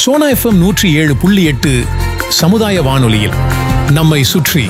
Sona FM நூற்றி ஏழு புள்ளி எட்டு சமுதாய வானொலியில் நம்மை சுற்றி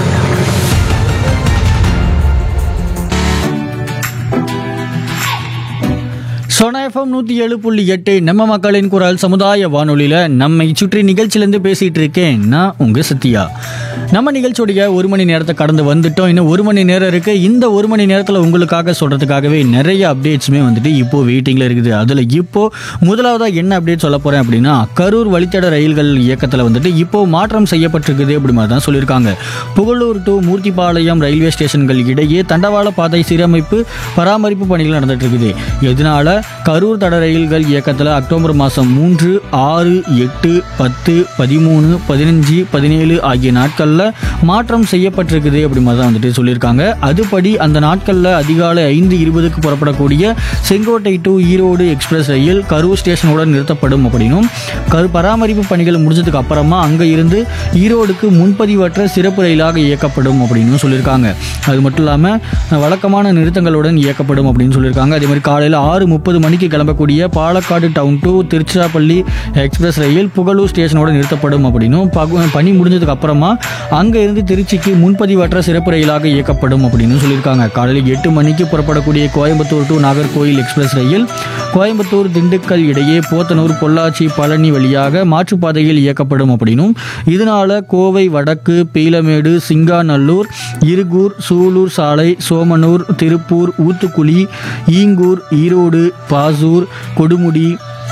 சோனா எஃப்எம் நூற்றி ஏழு புள்ளி எட்டு நம்ம மக்களின் குரல் சமுதாய வானொலியில் நம்மை சுற்றி நிகழ்ச்சியிலேருந்து பேசிகிட்டு இருக்கேன் நான் உங்கள் சத்யா நம்ம நிகழ்ச்சியோடைய ஒரு மணி நேரத்தை கடந்து வந்துட்டோம் இன்னும் ஒரு மணி நேரம் இருக்குது இந்த ஒரு மணி நேரத்தில் உங்களுக்காக சொல்கிறதுக்காகவே நிறைய அப்டேட்ஸுமே வந்துட்டு இப்போது வெயிட்டிங்கில் இருக்குது அதில் இப்போது முதலாவதாக என்ன அப்டேட் சொல்ல போகிறேன் அப்படின்னா கரூர் வழித்தட ரயில்கள் இயக்கத்தில் வந்துட்டு இப்போது மாற்றம் செய்யப்பட்டிருக்குது அப்படி மாதிரி தான் சொல்லியிருக்காங்க புகழூர் டு மூர்த்திபாளையம் ரயில்வே ஸ்டேஷன்கள் இடையே தண்டவாள பாதை சீரமைப்பு பராமரிப்பு பணிகள் நடந்துட்டு இருக்குது இதனால கரூர் தட ரயில்கள் இயக்கத்தில் அக்டோபர் மாதம் மூன்று ஆறு எட்டு பத்து பதிமூணு பதினஞ்சு பதினேழு ஆகிய நாட்களில் மாற்றம் செய்யப்பட்டிருக்குது அப்படி மாதிரி தான் வந்துட்டு சொல்லியிருக்காங்க அதுபடி அந்த நாட்களில் அதிகாலை ஐந்து இருபதுக்கு புறப்படக்கூடிய செங்கோட்டை டு ஈரோடு எக்ஸ்பிரஸ் ரயில் கரூர் ஸ்டேஷனுடன் நிறுத்தப்படும் அப்படின்னும் கரு பராமரிப்பு பணிகள் முடிஞ்சதுக்கு அப்புறமா அங்கே இருந்து ஈரோடுக்கு முன்பதிவற்ற சிறப்பு ரயிலாக இயக்கப்படும் அப்படின்னு சொல்லியிருக்காங்க அது மட்டும் இல்லாமல் வழக்கமான நிறுத்தங்களுடன் இயக்கப்படும் அப்படின்னு சொல்லியிருக்காங்க அதே மாதிரி காலையில் ஆறு முப்பது மணிக்கு கிளம்பக்கூடிய Palakkad town to Tiruchirappalli express ரயில் புகழூர் ஸ்டேஷனோட நிறுத்தப்படும் அப்படின்னும் பகு- பணி முடிஞ்சதுக்கு அப்புறமா அங்கே இருந்து திருச்சிக்கு முன்பதிவற்ற சிறப்பு ரயிலாக இயக்கப்படும் அப்படின்னு சொல்லியிருக்காங்க காலையில் எட்டு மணிக்கு புறப்படக்கூடிய கோயம்புத்தூர் டு நாகர்கோயில் எக்ஸ்பிரஸ் ரயில் கோயம்புத்தூர் திண்டுக்கல் இடையே போத்தனூர் பொள்ளாச்சி பழனி வழியாக மாற்றுப்பாதையில் இயக்கப்படும் அப்படின்னும் இதனால கோவை வடக்கு பீலமேடு சிங்காநல்லூர் இருகூர் சூலூர் சாலை சோமனூர் திருப்பூர் ஊத்துக்குளி ஈங்கூர் ஈரோடு பாசூர் கொடுமுடி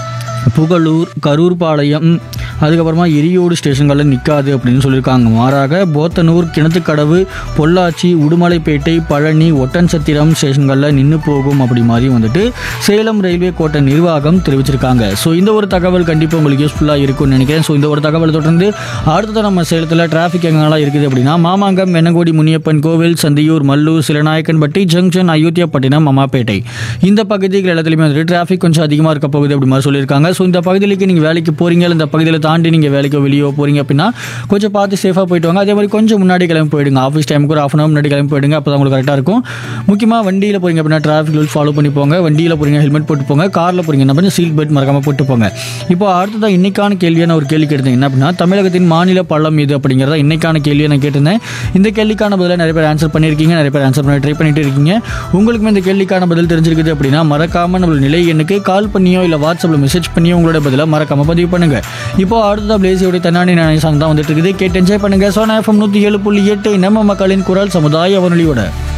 புகழூர் கரூர்பாளையம் அதுக்கப்புறமா எரியோடு ஸ்டேஷன்களில் நிற்காது அப்படின்னு சொல்லியிருக்காங்க மாறாக போத்தனூர் கிணத்துக்கடவு பொள்ளாச்சி உடுமலைப்பேட்டை பழனி ஒட்டன்சத்திரம் ஸ்டேஷன்களில் நின்று போகும் அப்படி மாதிரி வந்துட்டு சேலம் ரயில்வே கோட்ட நிர்வாகம் தெரிவிச்சிருக்காங்க ஸோ இந்த ஒரு தகவல் கண்டிப்பாக உங்களுக்கு யூஸ்ஃபுல்லாக இருக்கும்னு நினைக்கிறேன் ஸோ இந்த ஒரு தகவல் தொடர்ந்து அடுத்தது நம்ம சேலத்தில் டிராஃபிக் எங்கெல்லாம் இருக்குது அப்படின்னா மாமாங்கம் வெண்ணங்கோடி முனியப்பன் கோவில் சந்தியூர் மல்லூர் சிலநாயக்கன்பட்டி ஜங்ஷன் அயோத்தியாப்பட்டினம் அம்மாப்பேட்டை இந்த பகுதிகள் எல்லாத்துலேயுமே வந்துட்டு டிராஃபிக் கொஞ்சம் அதிகமாக இருக்க போகுது அப்படி மாதிரி சொல்லியிருக்காங்க ஸோ இந்த பகுதிகளுக்கு நீங்கள் வேலைக்கு போகிறீங்க இல்லை இந்த பகுதியில் தாண்டி நீங்கள் வேலைக்கோ வெளியோ போகிறீங்க அப்படின்னா கொஞ்சம் பார்த்து சேஃபாக போயிட்டு வாங்க அதே மாதிரி கொஞ்சம் முன்னாடி கிளம்பி போயிடுங்க ஆஃபீஸ் டைமுக்கு ஒரு ஆஃப் அன் முன்னாடி கிளம்பி போயிடுங்க அப்போ தான் உங்களுக்கு கரெக்டாக இருக்கும் முக்கியமாக வண்டியில் போகிறீங்க அப்படின்னா டிராஃபிக் ரூல்ஸ் ஃபாலோ பண்ணி போங்க வண்டியில் போகிறீங்க ஹெல்மெட் போட்டு போங்க காரில் போகிறீங்க என்ன பண்ணி சீட் பெல்ட் மறக்காமல் போட்டு போங்க இப்போ அடுத்ததான் இன்னைக்கான கேள்வியான ஒரு கேள்வி கேட்டிருந்தேன் என்ன அப்படின்னா தமிழகத்தின் மாநில பள்ளம் இது அப்படிங்கிறத இன்னைக்கான கேள்வியை நான் கேட்டிருந்தேன் இந்த கேள்விக்கான பதிலாக நிறைய பேர் ஆன்சர் பண்ணியிருக்கீங்க நிறைய பேர் ஆன்சர் பண்ண ட்ரை பண்ணிட்டு இருக்கீங்க உங்களுக்குமே இந்த கேள்விக்கான பதில் தெரிஞ்சிருக்குது அப்படின்னா மறக்காம நம்மளோட நிலை எண்ணுக்கு கால் பண்ணியோ இல்லை வாட்ஸ்அப்பில் மெசேஜ் பண்ணியோ உங்களோட பதிலாக மறக்காம பதிவு பண்ணுங்க இப்போ அடுத்ததா பிளேசியோட தன்னானி நானே சாங் தான் வந்துட்டு இருக்குது கேட்டு என்ஜாய் பண்ணுங்க சோனா எஃப்எம் நூற்றி ஏழு புள்ளி எட்டு நம்ம மக்களின் குரல் சமுதாய வானொலியோட